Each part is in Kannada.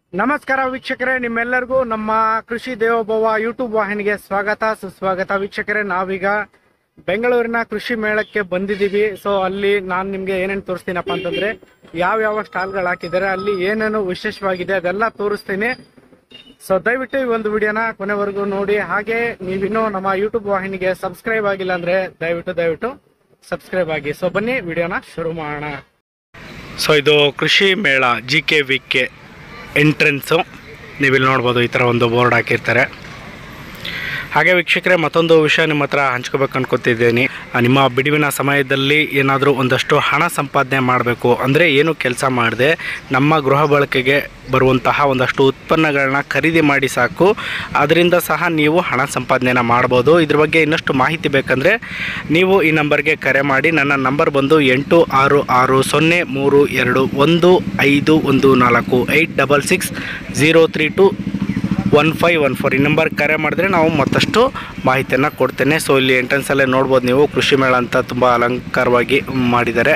ನಮಸ್ಕಾರ ವೀಕ್ಷಕರೇ ನಿಮ್ಮೆಲ್ಲರಿಗೂ ನಮ್ಮ ಕೃಷಿ ದೇವೋಭವ ಯೂಟ್ಯೂಬ್ ವಾಹಿನಿಗೆ ಸ್ವಾಗತ ಸುಸ್ವಾಗತ ವೀಕ್ಷಕರೇ ನಾವೀಗ ಬೆಂಗಳೂರಿನ ಕೃಷಿ ಮೇಳಕ್ಕೆ ಬಂದಿದ್ದೀವಿ ಸೊ ಅಲ್ಲಿ ನಾನು ನಿಮ್ಗೆ ಏನೇನು ತೋರಿಸ್ತೀನಪ್ಪ ಅಂತಂದ್ರೆ ಯಾವ ಯಾವ ಸ್ಟಾಲ್ಗಳು ಹಾಕಿದ್ದಾರೆ ಅಲ್ಲಿ ಏನೇನು ವಿಶೇಷವಾಗಿದೆ ಅದೆಲ್ಲ ತೋರಿಸ್ತೀನಿ ಸೊ ದಯವಿಟ್ಟು ಈ ಒಂದು ವಿಡಿಯೋನ ಕೊನೆವರೆಗೂ ನೋಡಿ ಹಾಗೆ ನೀವಿನ್ನೂ ನಮ್ಮ ಯೂಟ್ಯೂಬ್ ವಾಹಿನಿಗೆ ಸಬ್ಸ್ಕ್ರೈಬ್ ಆಗಿಲ್ಲ ಅಂದ್ರೆ ದಯವಿಟ್ಟು ದಯವಿಟ್ಟು ಸಬ್ಸ್ಕ್ರೈಬ್ ಆಗಿ ಸೊ ಬನ್ನಿ ವಿಡಿಯೋನ ಶುರು ಮಾಡೋಣ ಸೊ ಇದು ಕೃಷಿ ಮೇಳ G K V K entrance ನೀವಿಲ್ಲಿ ನೋಡ್ಬೋದು ಈ ಥರ ಒಂದು ಬೋರ್ಡ್ ಹಾಕಿರ್ತಾರೆ ಹಾಗೆ ವೀಕ್ಷಕರೇ ಮತ್ತೊಂದು ವಿಷಯ ನಿಮ್ಮ ಹತ್ರ ಹಂಚ್ಕೋಬೇಕು ಅನ್ಕೋತಿದ್ದೀನಿ ಆ, ನಿಮ್ಮ ಬಿಡುವಿನ ಸಮಯದಲ್ಲಿ ಏನಾದರೂ ಒಂದಷ್ಟು ಹಣ ಸಂಪಾದನೆ ಮಾಡಬೇಕು ಅಂದರೆ ಏನು ಕೆಲಸ ಮಾಡದೆ ನಮ್ಮ ಗೃಹ ಬಳಕೆಗೆ ಬರುವಂತಹ ಒಂದಷ್ಟು ಉತ್ಪನ್ನಗಳನ್ನ ಖರೀದಿ ಮಾಡಿ ಸಾಕು ಅದರಿಂದ ಸಹ ನೀವು ಹಣ ಸಂಪಾದನೆನ ಮಾಡ್ಬೋದು ಇದ್ರ ಬಗ್ಗೆ ಇನ್ನಷ್ಟು ಮಾಹಿತಿ ಬೇಕಂದರೆ ನೀವು ಈ ನಂಬರ್ಗೆ ಕರೆ ಮಾಡಿ ನನ್ನ ನಂಬರ್ ಬಂದು ಎಂಟು ಆರು ಆರು ಸೊನ್ನೆ ಮೂರು ಎರಡು ಒಂದು ಐದು ಒಂದು ನಾಲ್ಕು eight double six zero three two one five one four ಈ ನಂಬರ್ ಕರೆ ಮಾಡಿದ್ರೆ ನಾವು ಮತ್ತಷ್ಟು ಮಾಹಿತಿಯನ್ನು ಕೊಡ್ತೇನೆ ಸೊ ಇಲ್ಲಿ ಎಂಟ್ರೆನ್ಸಲ್ಲೇ ನೋಡ್ಬೋದು ನೀವು ಕೃಷಿ ಮೇಳ ಅಂತ ತುಂಬ ಅಲಂಕಾರವಾಗಿ ಮಾಡಿದ್ದಾರೆ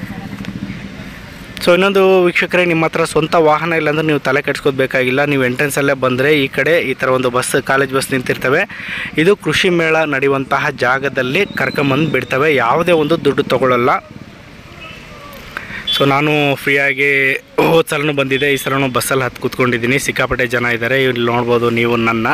ಸೊ ಇನ್ನೊಂದು ವೀಕ್ಷಕರೇ ನಿಮ್ಮ ಹತ್ರ ಸ್ವಂತ ವಾಹನ ಇಲ್ಲಾಂದ್ರೆ ನೀವು ತಲೆ ಕೆಡ್ಸ್ಕೋದ್ ಬೇಕಾಗಿಲ್ಲ ನೀವು ಎಂಟ್ರೆನ್ಸಲ್ಲೇ ಬಂದರೆ ಈ ಕಡೆ ಈ ಥರ ಒಂದು ಬಸ್ ಕಾಲೇಜ್ ಬಸ್ ನಿಂತಿರ್ತವೆ ಇದು ಕೃಷಿ ಮೇಳ ನಡೆಯುವಂತಹ ಜಾಗದಲ್ಲಿ ಕರ್ಕೊಂಬಂದು ಬಿಡ್ತವೆ ಯಾವುದೇ ಒಂದು ದುಡ್ಡು ತಗೊಳ್ಳಲ್ಲ ಸೊ ನಾನು ಫ್ರೀಯಾಗಿ ಹೋದ ಸಲನೂ ಬಂದಿದ್ದೆ ಈ ಸಲನೂ ಬಸ್ಸಲ್ಲಿ ಹತ್ತು ಕೂತ್ಕೊಂಡಿದ್ದೀನಿ ಸಿಕ್ಕಾಪಟ್ಟೆ ಜನ ಇದ್ದಾರೆ ಇಲ್ಲಿ ನೋಡ್ಬೋದು ನೀವು ನನ್ನ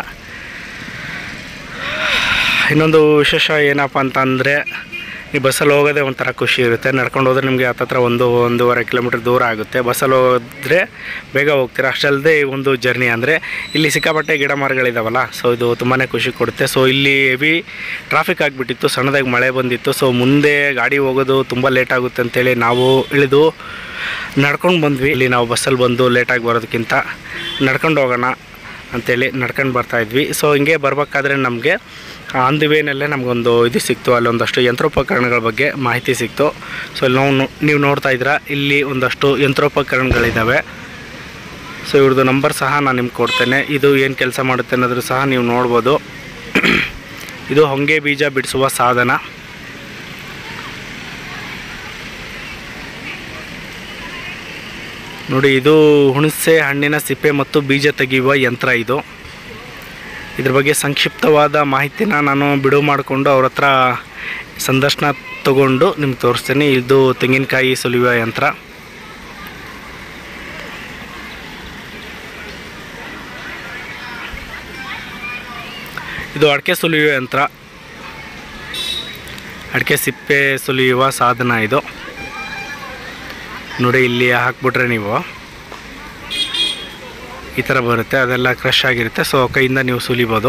ಇನ್ನೊಂದು ವಿಶೇಷ ಏನಪ್ಪ ಅಂತ ಅಂದರೆ ಈ ಬಸ್ಸಲ್ಲಿ ಹೋಗೋದೇ ಒಂಥರ ಖುಷಿ ಇರುತ್ತೆ ನಡ್ಕೊಂಡು ಹೋದ್ರೆ ನಿಮಗೆ ಹತ್ತತ್ರ ಒಂದು ಒಂದೂವರೆ ಕಿಲೋಮೀಟ್ರ್ ದೂರ ಆಗುತ್ತೆ ಬಸ್ಸಲ್ಲಿ ಹೋದ್ರೆ ಬೇಗ ಹೋಗ್ತೀರಾ ಅಷ್ಟಲ್ಲದೆ ಈ ಒಂದು ಜರ್ನಿ ಅಂದರೆ ಇಲ್ಲಿ ಸಿಕ್ಕಾಪಟ್ಟೆ ಗಿಡ ಮರಗಳಿದಾವಲ್ಲ ಸೊ ಇದು ತುಂಬಾ ಖುಷಿ ಕೊಡುತ್ತೆ ಸೊ ಇಲ್ಲಿ ಹೆವಿ ಟ್ರಾಫಿಕ್ ಆಗಿಬಿಟ್ಟಿತ್ತು ಸಣ್ಣದಾಗಿ ಮಳೆ ಬಂದಿತ್ತು ಸೊ ಮುಂದೆ ಗಾಡಿ ಹೋಗೋದು ತುಂಬ ಲೇಟ್ ಆಗುತ್ತೆ ಅಂತೇಳಿ ನಾವು ಇಳಿದು ನಡ್ಕೊಂಡು ಬಂದ್ವಿ ಇಲ್ಲಿ ನಾವು ಬಸ್ಸಲ್ಲಿ ಬಂದು ಲೇಟಾಗಿ ಬರೋದಕ್ಕಿಂತ ನಡ್ಕೊಂಡು ಹೋಗೋಣ ಅಂತೇಳಿ ನಡ್ಕೊಂಡು ಬರ್ತಾ ಇದ್ವಿ ಸೊ ಹಿಂಗೆ ಬರ್ಬೇಕಾದ್ರೆ ನಮಗೆ ಆನ್ ದಿ ವೇನಲ್ಲೇ ನಮಗೊಂದು ಇದು ಸಿಕ್ತು ಅಲ್ಲೊಂದಷ್ಟು ಯಂತ್ರೋಪಕರಣಗಳ ಬಗ್ಗೆ ಮಾಹಿತಿ ಸಿಕ್ತು ಸೊ ಇಲ್ಲಿ ನಾವು ನೋ- ನೀವು ನೋಡ್ತಾ ಇದ್ದೀರಾ ಇಲ್ಲಿ ಒಂದಷ್ಟು ಯಂತ್ರೋಪಕರಣಗಳಿದ್ದಾವೆ ಸೊ ಇವ್ರದ್ದು ನಂಬರ್ ಸಹ ನಾನು ನಿಮ್ಗೆ ಕೊಡ್ತೇನೆ ಇದು ಏನು ಕೆಲಸ ಮಾಡುತ್ತೆ ಅನ್ನೋದ್ರು ಸಹ ನೀವು ನೋಡ್ಬೋದು ಇದು ಹೊಂಗೆ ಬೀಜ ಬಿಡಿಸುವ ಸಾಧನ ನೋಡಿ ಇದು ಹುಣಸೆ ಹಣ್ಣಿನ ಸಿಪ್ಪೆ ಮತ್ತು ಬೀಜ ತೆಗೆಯುವ ಯಂತ್ರ ಇದು ಇದ್ರ ಬಗ್ಗೆ ಸಂಕ್ಷಿಪ್ತವಾದ ಮಾಹಿತಿನ ನಾನು ಬಿಡುವು ಮಾಡಿಕೊಂಡು ಅವ್ರ ಹತ್ರ ಸಂದರ್ಶನ ತಗೊಂಡು ನಿಮ್ಗೆ ತೋರಿಸ್ತೀನಿ ಇದು ತೆಂಗಿನಕಾಯಿ ಸುಲಿಯುವ ಯಂತ್ರ ಇದು ಅಡಿಕೆ ಸುಲಿಯುವ ಯಂತ್ರ ಅಡಿಕೆ ಸಿಪ್ಪೆ ಸುಲಿಯುವ ಸಾಧನ ಇದು ನೋಡಿ ಇಲ್ಲಿ ಹಾಕ್ಬಿಟ್ರೆ ನೀವು ಈ ಥರ ಬರುತ್ತೆ ಅದೆಲ್ಲ ಕ್ರಶ್ ಆಗಿರುತ್ತೆ ಸೊ ಕೈಯಿಂದ ನೀವು ಸುಲಿಬೋದು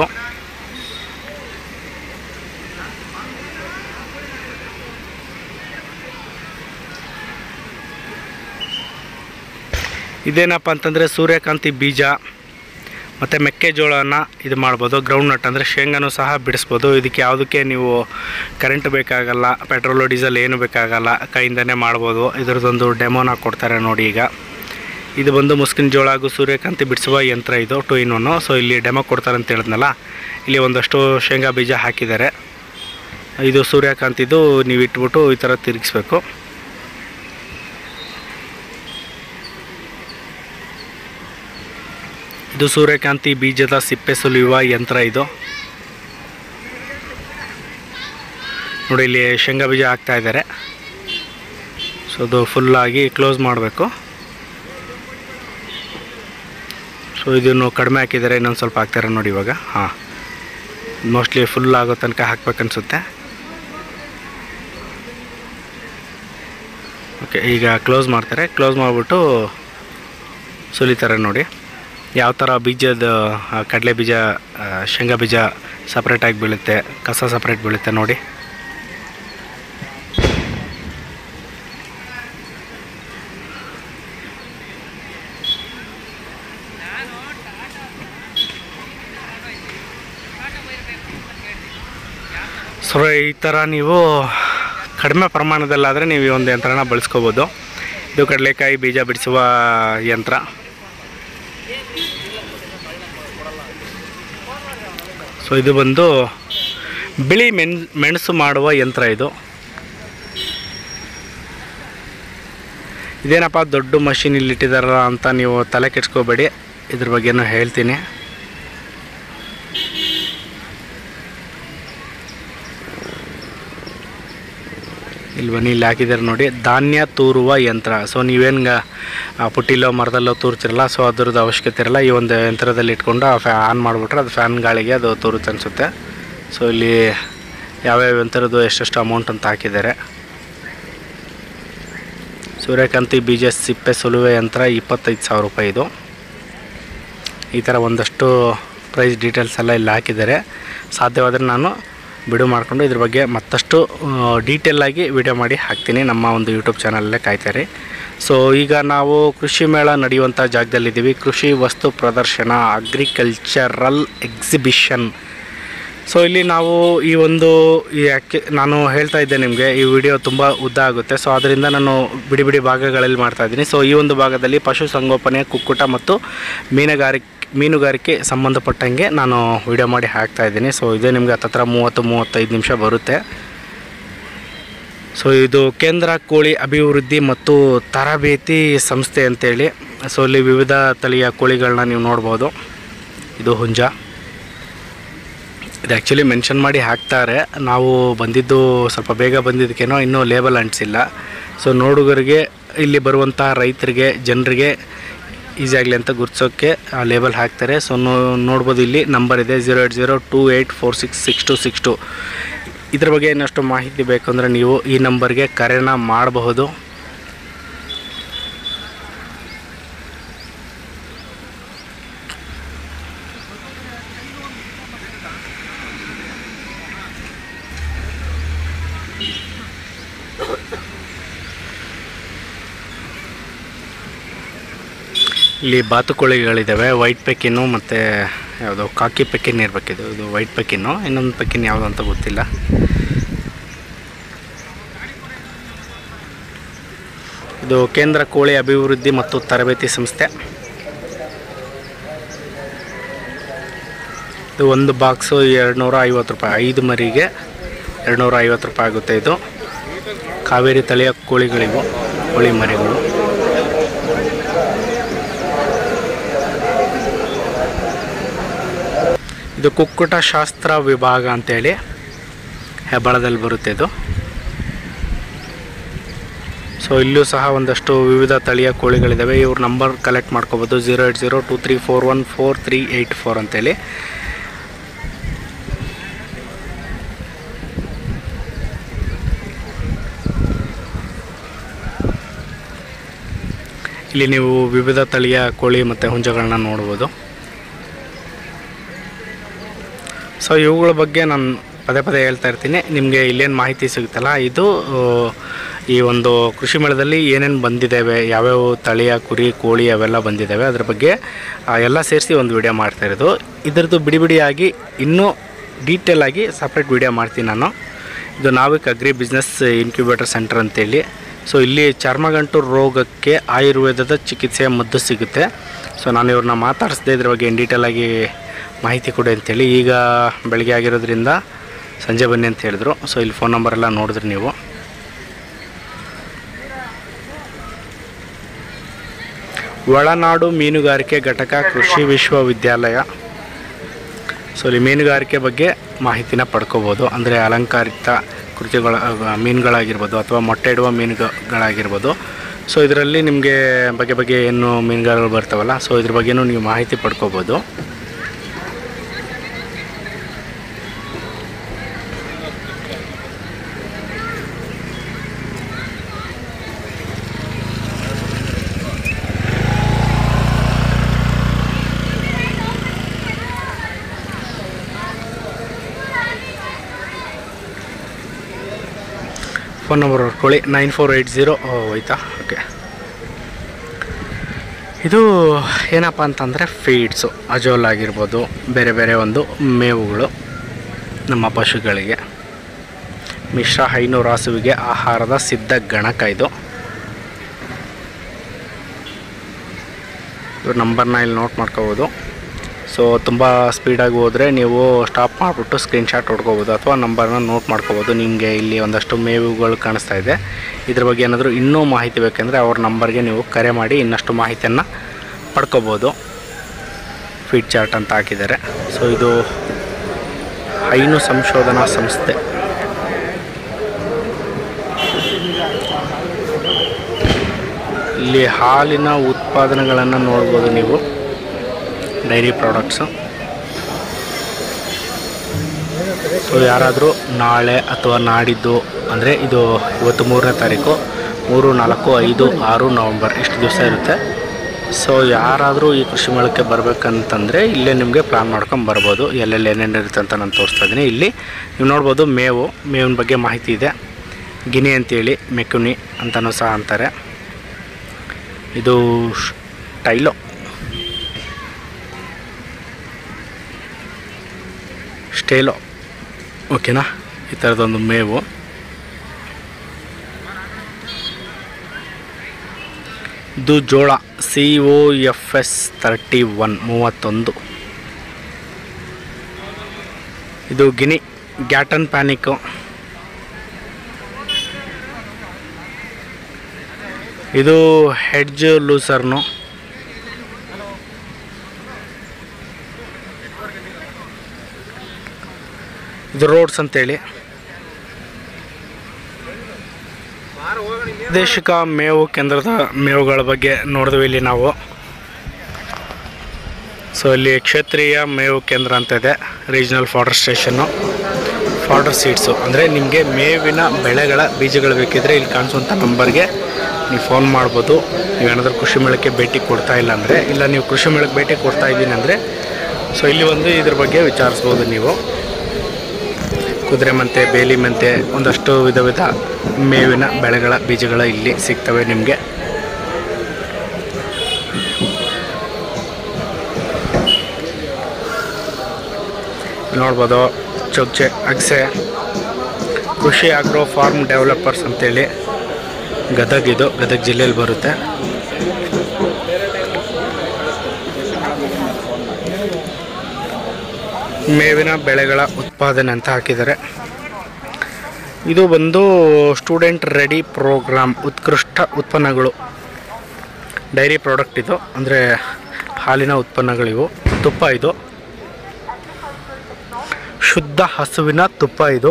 ಇದೇನಪ್ಪ ಅಂತಂದರೆ ಸೂರ್ಯಕಾಂತಿ ಬೀಜ ಮತ್ತು ಮೆಕ್ಕೆಜೋಳನ ಇದು ಮಾಡ್ಬೋದು ಗ್ರೌಂಡ್ ನಟ್ ಅಂದರೆ ಶೇಂಗಾನು ಸಹ ಬಿಡಿಸ್ಬೋದು ಇದಕ್ಕೆ ಯಾವುದಕ್ಕೆ ನೀವು ಕರೆಂಟ್ ಬೇಕಾಗಲ್ಲ ಪೆಟ್ರೋಲು ಡೀಸೆಲ್ ಏನು ಬೇಕಾಗಲ್ಲ ಕೈಯಿಂದನೇ ಮಾಡ್ಬೋದು ಇದ್ರದ್ದೊಂದು ಡೆಮೋನ ಕೊಡ್ತಾರೆ ನೋಡಿ ಈಗ ಇದು ಬಂದು ಮುಸ್ಕಿನ ಜೋಳ ಹಾಗೂ ಸೂರ್ಯಕಾಂತಿ ಬಿಡಿಸುವ ಯಂತ್ರ ಇದು ಟು ಇನ್ ಒನ್ನು ಸೊ ಇಲ್ಲಿ ಡೆಮೋ ಕೊಡ್ತಾರೆ ಅಂತ ಹೇಳಿದ್ನಲ್ಲ ಇಲ್ಲಿ ಒಂದಷ್ಟು ಶೇಂಗಾ ಬೀಜ ಹಾಕಿದ್ದಾರೆ ಇದು ಸೂರ್ಯಕಾಂತಿದು ನೀವು ಇಟ್ಬಿಟ್ಟು ಈ ಥರ ತಿರುಗಿಸ್ಬೇಕು ಇದು ಸೂರ್ಯಕಾಂತಿ ಬೀಜದ ಸಿಪ್ಪೆ ಸುಲಿಯುವ ಯಂತ್ರ ಇದು ನೋಡಿ ಇಲ್ಲಿ ಶೇಂಗಾ ಬೀಜ ಹಾಕ್ತಾ ಇದ್ದಾರೆ ಸೊ ಅದು ಫುಲ್ಲಾಗಿ ಕ್ಲೋಸ್ ಮಾಡಬೇಕು ಸೊ ಇದನ್ನು ಕಡಿಮೆ ಹಾಕಿದ್ದಾರೆ ಇನ್ನೊಂದು ಸ್ವಲ್ಪ ಹಾಕ್ತಾರೆ ನೋಡಿ ಇವಾಗ ಹಾಂ ಮೋಸ್ಟ್ಲಿ ಫುಲ್ ಆಗೋ ತನಕ ಹಾಕ್ಬೇಕನ್ಸುತ್ತೆ ಓಕೆ ಈಗ ಕ್ಲೋಸ್ ಮಾಡ್ತಾರೆ ಕ್ಲೋಸ್ ಮಾಡಿಬಿಟ್ಟು ಸುಲಿತಾರೆ ನೋಡಿ ಯಾವ ಥರ ಬೀಜದ ಆ, ಕಡಲೆ ಬೀಜ ಆ, ಶೇಂಗಾ ಬೀಜ ಸಪ್ರೇಟಾಗಿ ಬೀಳುತ್ತೆ ಕಸ ಸಪ್ರೇಟ್ ಬೀಳುತ್ತೆ ನೋಡಿ ಸೊ ಈ ಥರ ನೀವು ಕಡಿಮೆ ಪ್ರಮಾಣದಲ್ಲಾದರೆ ನೀವು ಈ ಒಂದು ಯಂತ್ರನ ಬಳಸ್ಕೋಬೋದು ಇದು ಕಡಲೆಕಾಯಿ ಬೀಜ ಬಿಡಿಸುವ ಯಂತ್ರ ಸೊ ಇದು ಬಂದು ಬಿಳಿ ಮೆಣ್ ಮೆಣಸು ಮಾಡುವ ಯಂತ್ರ ಇದು ಇದೇನಪ್ಪ ದೊಡ್ಡ ಮಷಿನ್ ಇಲ್ಲಿ ಇಟ್ಟಿದಾರಲ್ಲ ಅಂತ ನೀವು ತಲೆ ಕೆಡ್ಸ್ಕೋಬೇಡಿ ಇದ್ರ ಬಗ್ಗೆನೂ ಹೇಳ್ತೀನಿ ಇಲ್ಲಿ ಬನ್ನಿ ಇಲ್ಲಿ ಹಾಕಿದ್ದಾರೆ ನೋಡಿ ಧಾನ್ಯ ತೂರುವ ಯಂತ್ರ ಸೊ ನೀವೇನು ಪುಟ್ಟಿಲೋ ಮರದಲ್ಲೋ ತೂರ್ತಿರಲ್ಲ ಸೊ ಅದ್ರದ್ದು ಅವಶ್ಯಕತೆ ಇರಲ್ಲ ಈ ಒಂದು ಯಂತ್ರದಲ್ಲಿ ಇಟ್ಕೊಂಡು ಆ ಫ್ಯಾ ಆನ್ ಮಾಡಿಬಿಟ್ರೆ ಅದು ಫ್ಯಾನ್ ಗಾಳಿಗೆ ಅದು ತೂರುತ್ತೆ ಅನಿಸುತ್ತೆ ಸೊ ಇಲ್ಲಿ ಯಾವ್ಯಾವ ಯಂತ್ರದ್ದು ಎಷ್ಟೆಷ್ಟು ಅಮೌಂಟ್ ಅಂತ ಹಾಕಿದ್ದಾರೆ ಸೂರ್ಯಕಾಂತಿ ಬೀಜ ಸಿಪ್ಪೆ ಸುಲುವೆ ಯಂತ್ರ ಇಪ್ಪತ್ತೈದು ಸಾವಿರ ರೂಪಾಯಿ ಇದು ಈ ಥರ ಒಂದಷ್ಟು ಪ್ರೈಸ್ ಡೀಟೇಲ್ಸ್ ಎಲ್ಲ ಇಲ್ಲಿ ಹಾಕಿದ್ದಾರೆ ಸಾಧ್ಯವಾದರೆ ನಾನು ಬಿಡು ಮಾಡಿಕೊಂಡು ಇದ್ರ ಬಗ್ಗೆ ಮತ್ತಷ್ಟು ಡೀಟೇಲಾಗಿ ವಿಡಿಯೋ ಮಾಡಿ ಹಾಕ್ತೀನಿ ನಮ್ಮ ಒಂದು ಯೂಟ್ಯೂಬ್ ಚಾನಲಲ್ಲೇ ಕಾಯ್ತಾರೆ ಸೊ ಈಗ ನಾವು ಕೃಷಿ ಮೇಳ ನಡೆಯುವಂಥ ಜಾಗದಲ್ಲಿದ್ದೀವಿ ಕೃಷಿ ವಸ್ತು ಪ್ರದರ್ಶನ ಅಗ್ರಿಕಲ್ಚರಲ್ ಎಕ್ಸಿಬಿಷನ್ ಸೊ ಇಲ್ಲಿ ನಾವು ಈ ಒಂದು ಈ ಯಾಕೆ ನಾನು ಹೇಳ್ತಾ ಇದ್ದೆ ನಿಮಗೆ ಈ ವಿಡಿಯೋ ತುಂಬ ಉದ್ದ ಆಗುತ್ತೆ ಸೊ ಅದರಿಂದ ನಾನು ಬಿಡಿ ಬಿಡಿ ಭಾಗಗಳಲ್ಲಿ ಮಾಡ್ತಾ ಇದ್ದೀನಿ ಸೊ ಈ ಒಂದು ಭಾಗದಲ್ಲಿ ಪಶುಸಂಗೋಪನೆ ಕುಕ್ಕುಟ ಮತ್ತು ಮೀನುಗಾರಿಕೆ ಮೀನುಗಾರಿಕೆ ಸಂಬಂಧಪಟ್ಟಂಗೆ ನಾನು ವಿಡಿಯೋ ಮಾಡಿ ಹಾಕ್ತಾ ಇದ್ದೀನಿ ಸೊ ಇದೇ ನಿಮಗೆ ಹತ್ತತ್ರ ಮೂವತ್ತು ಮೂವತ್ತೈದು ನಿಮಿಷ ಬರುತ್ತೆ ಸೊ ಇದು ಕೇಂದ್ರ ಕೋಳಿ ಅಭಿವೃದ್ಧಿ ಮತ್ತು ತರಬೇತಿ ಸಂಸ್ಥೆ ಅಂತೇಳಿ ಸೊ ಇಲ್ಲಿ ವಿವಿಧ ತಳಿಯ ಕೋಳಿಗಳನ್ನ ನೀವು ನೋಡ್ಬೋದು ಇದು ಹುಂಜ ಇದು ಆ್ಯಕ್ಚುಲಿ ಮೆನ್ಷನ್ ಮಾಡಿ ಹಾಕ್ತಾರೆ ನಾವು ಬಂದಿದ್ದು ಸ್ವಲ್ಪ ಬೇಗ ಬಂದಿದ್ದಕ್ಕೇನೋ ಇನ್ನೂ ಲೇಬಲ್ ಅಂಟಿಸಿಲ್ಲ ಸೊ ನೋಡುಗರಿಗೆ ಇಲ್ಲಿ ಬರುವಂಥ ರೈತರಿಗೆ ಜನರಿಗೆ ಈಸಿ ಆಗಲಿ ಅಂತ ಗುರ್ತಿಸೋಕ್ಕೆ ಆ ಲೇಬಲ್ ಹಾಕ್ತಾರೆ ಸೊ ನೋ ನೋಡ್ಬೋದು ಇಲ್ಲಿ ನಂಬರ್ ಇದೆ zero eight zero two eight four six six two six two ಇದ್ರ ಬಗ್ಗೆ ಇನ್ನಷ್ಟು ಮಾಹಿತಿ ಬೇಕಂದರೆ ನೀವು ಈ ನಂಬರ್ಗೆ ಕರೆನ ಮಾಡಬಹುದು ಇಲ್ಲಿ ಬಾತುಕೋಳಿಗಳಿದ್ದಾವೆ ವೈಟ್ ಪೆಕ್ಕಿನ್ನು ಮತ್ತು ಯಾವುದು ಕಾಕಿ ಪೆಕ್ಕಿನ್ ಇರಬೇಕಿದು ಇದು ವೈಟ್ ಪೆಕ್ಕಿನ್ನು ಇನ್ನೊಂದು ಪೆಕ್ಕಿನ್ ಯಾವುದು ಅಂತ ಗೊತ್ತಿಲ್ಲ ಇದು ಕೇಂದ್ರ ಕೋಳಿ ಅಭಿವೃದ್ಧಿ ಮತ್ತು ತರಬೇತಿ ಸಂಸ್ಥೆ ಇದು ಒಂದು ಬಾಕ್ಸು ಎರಡು ನೂರ ಐವತ್ತು ರೂಪಾಯಿ ಐದು ಮರಿಗೆ ಎರಡು ನೂರ ಐವತ್ತು ರೂಪಾಯಿ ಆಗುತ್ತೆ ಇದು ಕಾವೇರಿ ತಳಿಯ ಕೋಳಿಗಳಿವು ಕೋಳಿ ಮರಿಗಳು ಇದು ಕುಕ್ಕುಟ ಶಾಸ್ತ್ರ ವಿಭಾಗ ಅಂತೇಳಿ ಹೆಬ್ಬಳದಲ್ಲಿ ಬರುತ್ತೆ ಇದು ಸೊ ಇಲ್ಲೂ ಸಹ ಒಂದಷ್ಟು ವಿವಿಧ ತಳಿಯ ಕೋಳಿಗಳಿದ್ದಾವೆ ಇವ್ರ ನಂಬರ್ ಕಲೆಕ್ಟ್ ಮಾಡ್ಕೋಬೋದು zero eight zero two three four one four three eight four ಅಂತೇಳಿ ಇಲ್ಲಿ ನೀವು ವಿವಿಧ ತಳಿಯ ಕೋಳಿ ಮತ್ತು ಹುಂಜಗಳನ್ನ ನೋಡ್ಬೋದು ಸೊ ಇವುಗಳ ಬಗ್ಗೆ ನಾನು ಪದೇ ಪದೇ ಹೇಳ್ತಾ ಇರ್ತೀನಿ ನಿಮಗೆ ಇಲ್ಲೇನು ಮಾಹಿತಿ ಸಿಗುತ್ತಲ್ಲ ಇದು ಆ, ಈ ಒಂದು ಕೃಷಿ ಮೇಳದಲ್ಲಿ ಏನೇನು ಬಂದಿದ್ದಾವೆ ಯಾವ್ಯಾವ ತಳಿಯ ಕುರಿ ಕೋಳಿ ಅವೆಲ್ಲ ಬಂದಿದ್ದಾವೆ ಅದ್ರ ಬಗ್ಗೆ ಆ, ಎಲ್ಲ ಸೇರಿಸಿ ಒಂದು ವಿಡಿಯೋ ಮಾಡ್ತಾ ಇರೋದು ಇದರದ್ದು ಬಿಡಿ ಬಿಡಿಯಾಗಿ ಇನ್ನೂ ಡೀಟೇಲ್ ಆಗಿ ಸಪ್ರೇಟ್ ವಿಡಿಯೋ ಮಾಡ್ತೀನಿ ನಾನು ಇದು Navik agri business incubator centre ಅಂತೇಳಿ ಸೊ ಇಲ್ಲಿ ಚರ್ಮಗಂಟು ರೋಗಕ್ಕೆ ಆಯುರ್ವೇದದ ಚಿಕಿತ್ಸೆಯ ಮದ್ದು ಸಿಗುತ್ತೆ ಸೊ ನಾನು ಇವ್ರನ್ನ ಮಾತಾಡಿಸ್ದೆ ಇದ್ರ ಬಗ್ಗೆ ಇನ್ ಡೀಟೇಲ್ ಆಗಿ ಮಾಹಿತಿ ಕೊಡಿ ಅಂತೇಳಿ ಈಗ ಬೆಳಗ್ಗೆ ಆಗಿರೋದ್ರಿಂದ ಸಂಜೆ ಬನ್ನಿ ಅಂತ ಹೇಳಿದ್ರು ಸೊ ಇಲ್ಲಿ ಫೋನ್ ನಂಬರ್ ಎಲ್ಲ ನೋಡಿದ್ರಿ ನೀವು ಒಳನಾಡು ಮೀನುಗಾರಿಕೆ ಘಟಕ ಕೃಷಿ ವಿಶ್ವವಿದ್ಯಾಲಯ ಸೊ ಇಲ್ಲಿ ಮೀನುಗಾರಿಕೆ ಬಗ್ಗೆ ಮಾಹಿತಿನ ಪಡ್ಕೋಬೋದು ಅಂದರೆ ಅಲಂಕಾರಿತ ಕೃತಿಗಳ ಅಹ್, ಮೀನುಗಳಾಗಿರ್ಬೋದು ಅಥವಾ ಮೊಟ್ಟೆ ಇಡುವ ಮೀನುಗಳಾಗಿರ್ಬೋದು ಸೊ ಇದರಲ್ಲಿ ನಿಮಗೆ ಬಗೆ ಬಗೆ ಏನು ಮೀನುಗಳು ಬರ್ತಾವಲ್ಲ ಸೊ ಇದ್ರ ಬಗ್ಗೆನೂ ನೀವು ಮಾಹಿತಿ ಪಡ್ಕೋಬೋದು ಫೋನ್ ನಂಬರ್ ಹೊಡ್ಕೊಳ್ಳಿ ನೈನ್ ಫೋರ್ ಏಯ್ಟ್ ಜೀರೋ ಹೋಯ್ತಾ ಓಕೆ ಇದು ಏನಪ್ಪ ಅಂತಂದರೆ ಫೀಡ್ಸು ಅಜೋಲ್ ಆಗಿರ್ಬೋದು ಬೇರೆ ಬೇರೆ ಒಂದು ಮೇವುಗಳು ನಮ್ಮ ಪಶುಗಳಿಗೆ ಮಿಶ್ರ ಹೈನೂರು ಹಸುವಿಗೆ ಆಹಾರದ ಸಿದ್ಧ ಗಣಕ ಇದು ಇವ್ರ ನಂಬರ್ನ ಇಲ್ಲಿ ನೋಟ್ ಮಾಡ್ಕೋಬೋದು ಸೊ ತುಂಬ ಸ್ಪೀಡಾಗಿ ಹೋದರೆ ನೀವು ಸ್ಟಾಪ್ ಮಾಡಿಬಿಟ್ಟು ಸ್ಕ್ರೀನ್ಶಾಟ್ ಹೊಡ್ಕೋಬೋದು ಅಥವಾ ನಂಬರ್ನ ನೋಟ್ ಮಾಡ್ಕೋಬೋದು ನಿಮಗೆ ಇಲ್ಲಿ ಒಂದಷ್ಟು ಮೇವುಗಳು ಕಾಣಿಸ್ತಾ ಇದೆ ಇದ್ರ ಬಗ್ಗೆ ಏನಾದರೂ ಇನ್ನೂ ಮಾಹಿತಿ ಬೇಕೆಂದರೆ ಅವ್ರ ನಂಬರ್ಗೆ ನೀವು ಕರೆ ಮಾಡಿ ಇನ್ನಷ್ಟು ಮಾಹಿತಿಯನ್ನು ಪಡ್ಕೋಬೋದು ಫೀಡ್ ಚಾರ್ಟ್ ಅಂತ ಹಾಕಿದ್ದಾರೆ ಸೊ ಇದು ಹೈನು ಸಂಶೋಧನಾ ಸಂಸ್ಥೆ ಇಲ್ಲಿ ಹಾಲಿನ ಉತ್ಪಾದನೆಗಳನ್ನು ನೋಡ್ಬೋದು ನೀವು ಡೈರಿ ಪ್ರಾಡಕ್ಟ್ಸು ಸೊ ಯಾರಾದರೂ ನಾಳೆ ಅಥವಾ ನಾಡಿದ್ದು ಅಂದರೆ ಇದು ಇವತ್ತು ಮೂರನೇ ತಾರೀಕು ಮೂರು ನಾಲ್ಕು ಐದು ಆರು ನವಂಬರ್ ಇಷ್ಟು ದಿವಸ ಇರುತ್ತೆ ಸೊ ಯಾರಾದರೂ ಈ ಕೃಷಿ ಮೇಳಕ್ಕೆ ಬರಬೇಕಂತಂದರೆ ಇಲ್ಲೇ ನಿಮಗೆ ಪ್ಲ್ಯಾನ್ ಮಾಡ್ಕೊಂಡು ಬರ್ಬೋದು ಎಲ್ಲೆಲ್ಲಿ ಏನೇನು ಇರುತ್ತೆ ಅಂತ ನಾನು ತೋರಿಸ್ತಾ ಇದ್ದೀನಿ ಇಲ್ಲಿ ನೀವು ನೋಡ್ಬೋದು ಮೇವು ಮೇವಿನ ಬಗ್ಗೆ ಮಾಹಿತಿ ಇದೆ ಗಿನಿ ಅಂತೇಳಿ ಮೆಕುನಿ ಅಂತಲೂ ಸಹ ಅಂತಾರೆ ಇದು ಟೈಲೋ ಸ್ಟೇಲೋ ಓಕೆನಾ ಈ ಥರದೊಂದು ಮೇವು ಇದು ಜೋಳ C O F S thirty one ಮೂವತ್ತೊಂದು ಇದು ಗಿನಿ ಗ್ಯಾಟನ್ ಪ್ಯಾನಿಕ್ಕು ಇದು ಹೆಡ್ಜ್ ಲೂಸರ್ನು ಇದು ರೋಡ್ಸ್ ಅಂತೇಳಿ ಪ್ರಾದೇಶಿಕ ಮೇವು ಕೇಂದ್ರದ ಮೇವುಗಳ ಬಗ್ಗೆ ನೋಡಿದ್ವಿ ಇಲ್ಲಿ ನಾವು ಸೊ ಇಲ್ಲಿ ಕ್ಷೇತ್ರೀಯ ಮೇವು ಕೇಂದ್ರ ಅಂತ ಇದೆ regional fodder station fodder seeds ಅಂದರೆ ನಿಮಗೆ ಮೇವಿನ ಬೆಳೆಗಳ ಬೀಜಗಳು ಬೇಕಿದ್ರೆ ಇಲ್ಲಿ ಕಾಣಿಸುವಂಥ ನಂಬರ್ಗೆ ನೀವು ಫೋನ್ ಮಾಡ್ಬೋದು ನೀವೇನಾದರೂ ಕೃಷಿ ಮೇಳಕ್ಕೆ ಭೇಟಿ ಕೊಡ್ತಾ ಇಲ್ಲ ಅಂದರೆ ಇಲ್ಲ ನೀವು ಕೃಷಿ ಮೇಳಕ್ಕೆ ಭೇಟಿ ಕೊಡ್ತಾ ಇದ್ದೀನಿ ಅಂದರೆ ಸೊ ಇಲ್ಲಿ ಒಂದು ಇದ್ರ ಬಗ್ಗೆ ವಿಚಾರಿಸ್ಬೋದು ನೀವು ಕುದುರೆ ಮೆಂತೆ ಬೇಲಿ ಮೆಂತೆ ಒಂದಷ್ಟು ವಿಧ ವಿಧ ಮೇವಿನ ಬೆಳೆಗಳ ಬೀಜಗಳ ಇಲ್ಲಿ ಸಿಗ್ತವೆ ನಿಮಗೆ ನೋಡ್ಬೋದು ಚೊಚ್ಚೆ ಅಗಸೆ ಕೃಷಿ ಆಗ್ರೋ ಫಾರ್ಮ್ ಡೆವಲಪರ್ಸ್ ಅಂತೇಳಿ ಗದಗ್ ಇದು ಗದಗ್ ಜಿಲ್ಲೆಯಲ್ಲಿ ಬರುತ್ತೆ ಮೇವಿನ ಬೆಳೆಗಳ ಉತ್ಪಾದನೆ ಅಂತ ಹಾಕಿದ್ದಾರೆ ಇದು ಬಂದು ಸ್ಟೂಡೆಂಟ್ ರೆಡಿ ಪ್ರೋಗ್ರಾಮ್ ಉತ್ಕೃಷ್ಟ ಉತ್ಪನ್ನಗಳು ಡೈರಿ ಪ್ರಾಡಕ್ಟ್ ಇದು ಅಂದರೆ ಹಾಲಿನ ಉತ್ಪನ್ನಗಳಿವು ತುಪ್ಪ ಇದು ಶುದ್ಧ ಹಸುವಿನ ತುಪ್ಪ ಇದು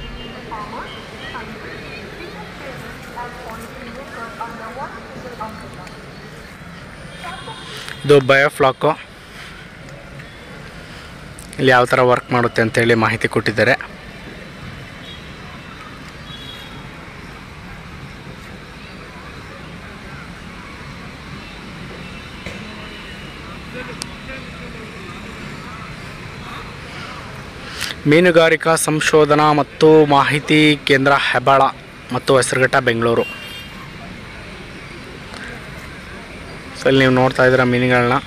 ಇದು ಬಯೋಫ್ಲಾಕು ಇಲ್ಲಿ ಯಾವ ಥರ ವರ್ಕ್ ಮಾಡುತ್ತೆ ಅಂತೇಳಿ ಮಾಹಿತಿ ಕೊಟ್ಟಿದ್ದಾರೆ ಮೀನುಗಾರಿಕಾ ಸಂಶೋಧನಾ ಮತ್ತು ಮಾಹಿತಿ ಕೇಂದ್ರ ಹೆಬ್ಬಾಳ ಮತ್ತು ಹೆಸರುಘಟ್ಟ ಬೆಂಗಳೂರು ಸೊ ಇಲ್ಲಿ ನೀವು ನೋಡ್ತಾ ಇದ್ದೀರ ಮೀನುಗಳನ್ನ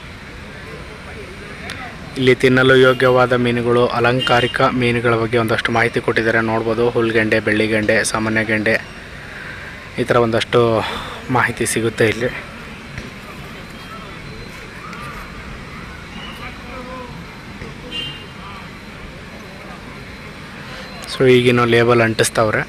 ಇಲ್ಲಿ ತಿನ್ನಲು ಯೋಗ್ಯವಾದ ಮೀನುಗಳು ಅಲಂಕಾರಿಕ ಮೀನುಗಳ ಬಗ್ಗೆ ಒಂದಷ್ಟು ಮಾಹಿತಿ ಕೊಟ್ಟಿದ್ದಾರೆ ನೋಡ್ಬೋದು ಹುಲ್ಗೆಂಡೆ ಬೆಳ್ಳಿಗೆಂಡೆ ಸಾಮಾನ್ಯ ಗೆಂಡೆ ಈ ಥರ ಒಂದಷ್ಟು ಮಾಹಿತಿ ಸಿಗುತ್ತೆ ಇಲ್ಲಿ ಸೊ ಈಗಿನ ಲೇಬಲ್ ಅಂಟಿಸ್ತವ್ರೆ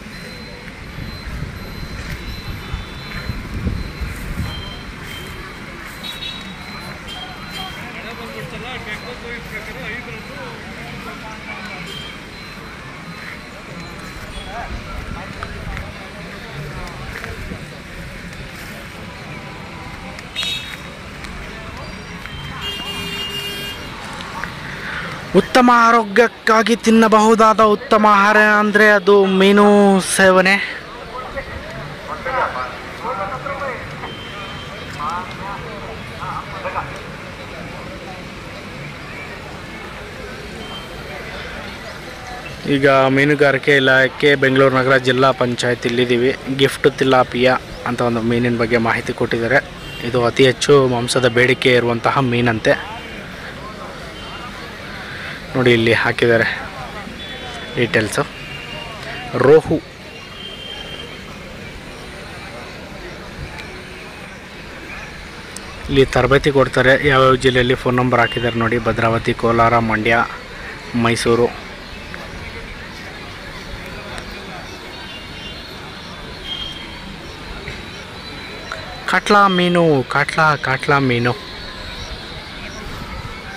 ಉತ್ತಮ ಆರೋಗ್ಯಕ್ಕಾಗಿ ತಿನ್ನಬಹುದಾದ ಉತ್ತಮ ಆಹಾರ ಅಂದರೆ ಅದು ಮೀನು ಸೇವನೆ ಈಗ ಮೀನುಗಾರಿಕೆ ಇಲಾಖೆ ಬೆಂಗಳೂರು ನಗರ ಜಿಲ್ಲಾ ಪಂಚಾಯತ್ ಇಲ್ಲಿದ್ದೀವಿ ಗಿಫ್ಟ್ ತಿಲಾಪಿಯಾ ಅಂತ ಒಂದು ಮೀನಿನ ಬಗ್ಗೆ ಮಾಹಿತಿ ಕೊಟ್ಟಿದ್ದಾರೆ ಇದು ಅತಿ ಹೆಚ್ಚು ಮಾಂಸದ ಬೇಡಿಕೆ ಇರುವಂತಹ ಮೀನಂತೆ ನೋಡಿ ಇಲ್ಲಿ ಹಾಕಿದ್ದಾರೆ ಡೀಟೇಲ್ಸು ರೋಹು ಇಲ್ಲಿ ತರಬೇತಿ ಕೊಡ್ತಾರೆ ಯಾವ್ಯಾವ ಜಿಲ್ಲೆಯಲ್ಲಿ ಫೋನ್ ನಂಬರ್ ಹಾಕಿದ್ದಾರೆ ನೋಡಿ ಭದ್ರಾವತಿ ಕೋಲಾರ ಮಂಡ್ಯ ಮೈಸೂರು ಕಾಟ್ಲಾ ಮೀನು ಕಾಟ್ಲಾ ಕಾಟ್ಲಾ ಮೀನು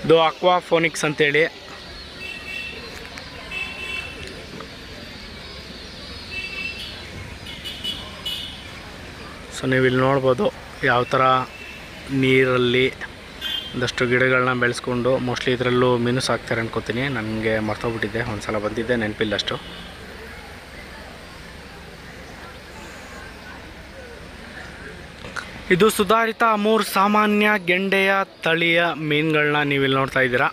ಇದು ಅಕ್ವಾಫೋನಿಕ್ಸ್ ಅಂತೇಳಿ ಸೊ ನೀವು ಇಲ್ಲಿ ನೋಡ್ಬೋದು ಯಾವ ಥರ ನೀರಲ್ಲಿ ಒಂದಷ್ಟು ಗಿಡಗಳನ್ನ ಬೆಳೆಸ್ಕೊಂಡು ಮೋಸ್ಟ್ಲಿ ಇದರಲ್ಲೂ ಮೀನು ಸಾಕ್ತಾರೆ ಅನ್ಕೋತೀನಿ ನನಗೆ ಮರ್ತೋಗ್ಬಿಟ್ಟಿದ್ದೆ ಒಂದು ಸಲ ಬಂದಿದ್ದೆ ನೆನಪಿಲ್ಲ ಅಷ್ಟು ಇದು ಸುಧಾರಿತ ಅಮೂರ್ ಸಾಮಾನ್ಯ ಗೆಂಡೆಯ ತಳಿಯ ಮೀನುಗಳನ್ನ ನೀವಿಲ್ಲಿ ನೋಡ್ತಾ ಇದ್ದೀರಾ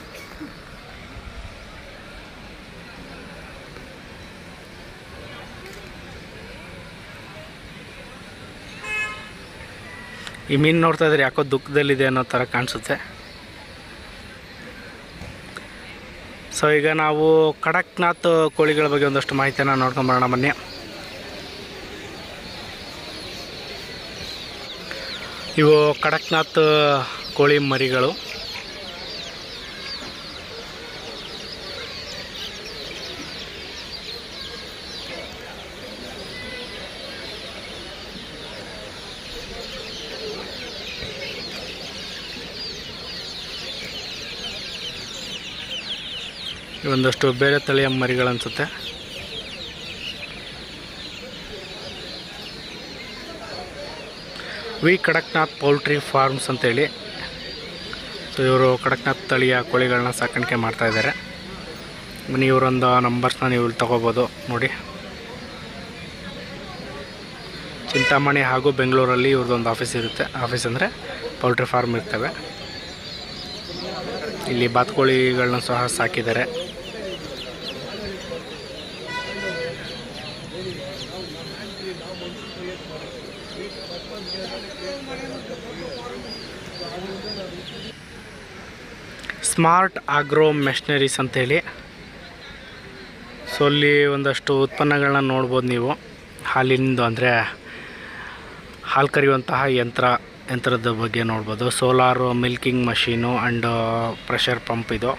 ಈ ಮೀನು ನೋಡ್ತಾ ಇದ್ರೆ ಯಾಕೋ ದುಃಖದಲ್ಲಿದೆ ಅನ್ನೋ ಥರ ಕಾಣಿಸುತ್ತೆ ಸೊ ಈಗ ನಾವು ಕಡಕ್ನಾಥ್ ಕೋಳಿಗಳ ಬಗ್ಗೆ ಒಂದಷ್ಟು ಮಾಹಿತಿಯನ್ನು ನೋಡ್ಕೊಂಬರೋಣ ಬನ್ನಿ ಇವು ಕಡಕ್ನಾಥ್ ಕೋಳಿ ಮರಿಗಳು ಒಂದಷ್ಟು ಬೇರೆ ತಳಿಯ ಮರಿಗಳು ಅನ್ಸುತ್ತೆ ವಿ ಕಡಕ್ನಾಥ್ ಪೌಲ್ಟ್ರಿ ಫಾರ್ಮ್ಸ್ ಅಂತೇಳಿ ಸೊ ಇವರು ಕಡಕ್ನಾಥ್ ತಳಿಯ ಕೋಳಿಗಳನ್ನ ಸಾಕಾಣಿಕೆ ಮಾಡ್ತಾ ಇದ್ದಾರೆ ಬನ್ನಿ ಇವರೊಂದು ನಂಬರ್ಸ್ನ ನೀವು ಇಲ್ಲಿ ತಗೋಬೋದು ನೋಡಿ ಚಿಂತಾಮಣಿ ಹಾಗೂ ಬೆಂಗಳೂರಲ್ಲಿ ಇವ್ರದ್ದೊಂದು ಆಫೀಸ್ ಇರುತ್ತೆ ಆಫೀಸ್ ಅಂದರೆ ಪೌಲ್ಟ್ರಿ ಫಾರ್ಮ್ ಇರ್ತವೆ ಇಲ್ಲಿ ಬಾತುಕೋಳಿಗಳನ್ನ ಸಹ ಸಾಕಿದ್ದಾರೆ ಸ್ಮಾರ್ಟ್ ಆಗ್ರೋ ಮೆಷನರೀಸ್ ಅಂತೇಳಿ ಸೊ ಅಲ್ಲಿ ಒಂದಷ್ಟು ಉತ್ಪನ್ನಗಳನ್ನ ನೋಡ್ಬೋದು ನೀವು ಹಾಲಿಂದು ಅಂದರೆ ಹಾಲು ಕರೆಯುವಂತಹ ಯಂತ್ರ ಯಂತ್ರದ ಬಗ್ಗೆ ನೋಡ್ಬೋದು solar milking machine and pressure pump ಇದು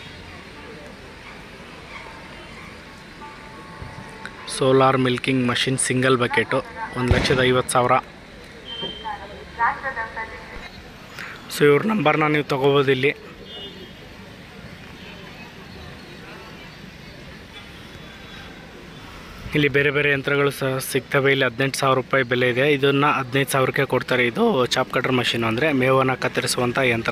solar milking machine single bucket ಒಂದು ಲಕ್ಷದ ಐವತ್ತು ಸಾವಿರ ಸೊ ಇವ್ರ ನಂಬರ್ನ ನೀವು ತೊಗೋಬೋದು ಇಲ್ಲಿ ಇಲ್ಲಿ ಬೇರೆ ಬೇರೆ ಯಂತ್ರಗಳು ಸಹ ಸಿಗ್ತವೆ ಇಲ್ಲಿ ಹದಿನೆಂಟು ಸಾವಿರ ರೂಪಾಯಿ ಬೆಲೆ ಇದೆ ಇದನ್ನು ಹದಿನೈದು ಸಾವಿರಕ್ಕೆ ಕೊಡ್ತಾರೆ ಇದು ಚಾಪ್ ಕಟರ್ ಮಷೀನ್ ಅಂದರೆ ಮೇವನ್ನು ಕತ್ತರಿಸುವಂಥ ಯಂತ್ರ